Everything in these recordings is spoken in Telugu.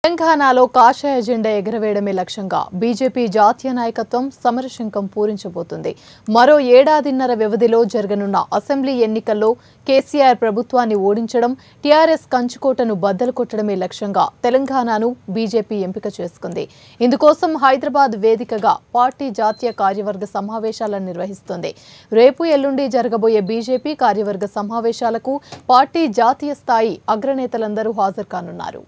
తెలంగాణలో కాషాయ జెండా ఎగరవేయడమే లక్ష్యంగా బీజేపీ జాతీయ నాయకత్వం సమరశంకం పూరించబోతుంది మరో ఏడాదిన్నర వ్యవధిలో జరగనున్న అసెంబ్లీ ఎన్నికల్లో కేసీఆర్ ప్రభుత్వాన్ని ఓడించడం టీఆర్ఎస్ కంచుకోటను బద్దలు కొట్టడమే లక్ష్యంగా తెలంగాణను బీజేపీ ఎంపిక చేసుకుంది ఇందుకోసం హైదరాబాద్ వేదికగా పార్టీ జాతీయ కార్యవర్గ సమావేశాలను నిర్వహిస్తుంది రేపు ఎల్లుండి జరగబోయే బీజేపీ కార్యవర్గ సమావేశాలకు పార్టీ జాతీయ స్థాయి అగ్రనేతలందరూ హాజరు కానున్నారు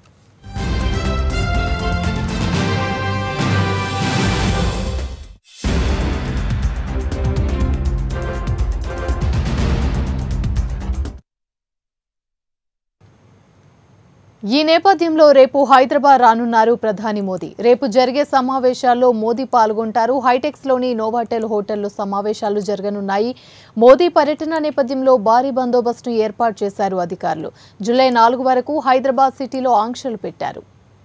ఈ నేపథ్యంలో రేపు హైదరాబాద్ రానున్నారు ప్రధాని మోదీ రేపు జరిగే సమావేశాల్లో మోదీ పాల్గొంటారు హైటెక్స్లోని నోవాటెల్ హోటల్లో సమావేశాలు జరగనున్నాయి మోదీ పర్యటన నేపథ్యంలో భారీ బందోబస్తును ఏర్పాటు చేశారు అధికారులు జూలై నాలుగు వరకు హైదరాబాద్ సిటీలో ఆంక్షలు పెట్టారు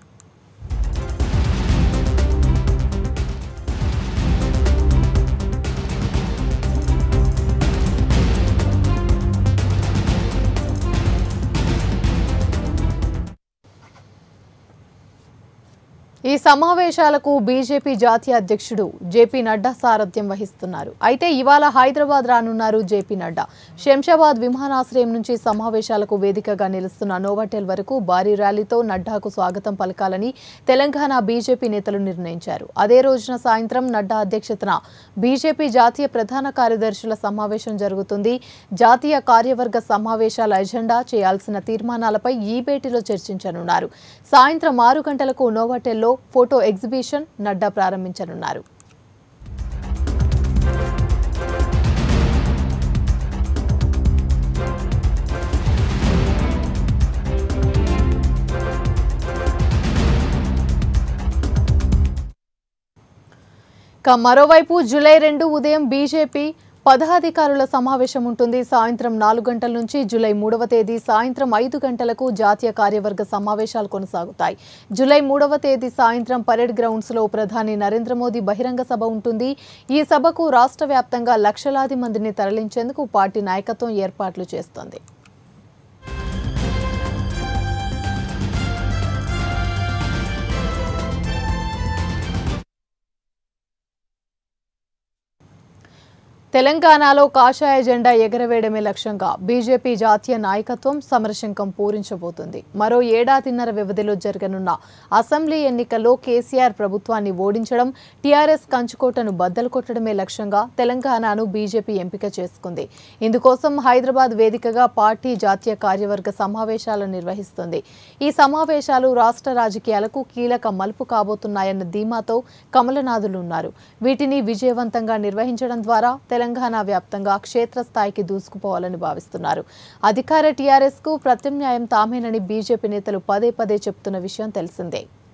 ఈ సమావేశాలకు బీజేపీ జాతీయ అధ్యక్షుడు జేపీ నడ్డా సారథ్యం వహిస్తున్నారు అయితే ఇవాళ హైదరాబాద్ రానున్నారు జేపీ నడ్డా శంషాబాద్ విమానాశ్రయం నుంచి సమావేశాలకు వేదికగా నిలుస్తున్న నోవాటెల్ వరకు భారీ ర్యాలీతో నడ్డాకు స్వాగతం పలకాలని తెలంగాణ బీజేపీ నేతలు నిర్ణయించారు అదే రోజున సాయంత్రం నడ్డా అధ్యక్షతన బీజేపీ జాతీయ ప్రధాన కార్యదర్శుల సమావేశం జరుగుతుంది జాతీయ కార్యవర్గ సమావేశాల ఎజెండా చేయాల్సిన తీర్మానాలపై ఈ భేటీలో చర్చించనున్నారు సాయంత్రం ఆరు గంటలకు నోవాటెల్లో ఫోటో ఎగ్జిబిషన్ నడ్డా ప్రారంభించనున్నారు ఇక మరోవైపు జూలై రెండు ఉదయం బీజేపీ పదాధికారుల సమావేశం ఉంటుంది సాయంత్రం నాలుగు గంటల నుంచి జూలై మూడవ తేదీ సాయంత్రం ఐదు గంటలకు జాతీయ కార్యవర్గ సమావేశాలు కొనసాగుతాయి జూలై మూడవ తేదీ సాయంత్రం పరేడ్ గ్రౌండ్స్ లో ప్రధాని నరేంద్ర మోదీ బహిరంగ సభ ఉంటుంది ఈ సభకు రాష్ట్ర వ్యాప్తంగా లక్షలాది మందిని తరలించేందుకు పార్టీ నాయకత్వం ఏర్పాట్లు చేస్తోంది తెలంగాణలో కాషాయ జెండా ఎగరవేయడమే లక్ష్యంగా బీజేపీ జాతీయ నాయకత్వం సమరశంకం పూరించబోతుంది మరో ఏడాదిన్నర వ్యవధిలో జరగనున్న అసెంబ్లీ ఎన్నికల్లో కేసీఆర్ ప్రభుత్వాన్ని ఓడించడం టీఆర్ఎస్ కంచుకోటను బద్దలు కొట్టడమే లక్ష్యంగా తెలంగాణను బీజేపీ ఎంపిక చేసుకుంది ఇందుకోసం హైదరాబాద్ వేదికగా పార్టీ జాతీయ కార్యవర్గ సమావేశాలు నిర్వహిస్తుంది ఈ సమావేశాలు రాష్ట్ర రాజకీయాలకు కీలక మలుపు కాబోతున్నాయన్న ధీమాతో కమలనాథులు ఉన్నారు వీటిని విజయవంతంగా నిర్వహించడం ద్వారా తెలంగాణ వ్యాప్తంగా క్షేత్రస్థాయికి దూసుకుపోవాలని భావిస్తున్నారు అధికార టీఆర్ఎస్ కు ప్రత్యామ్నాయం తామేనని బీజేపీ నేతలు పదే పదే చెప్తున్న విషయం తెలిసిందే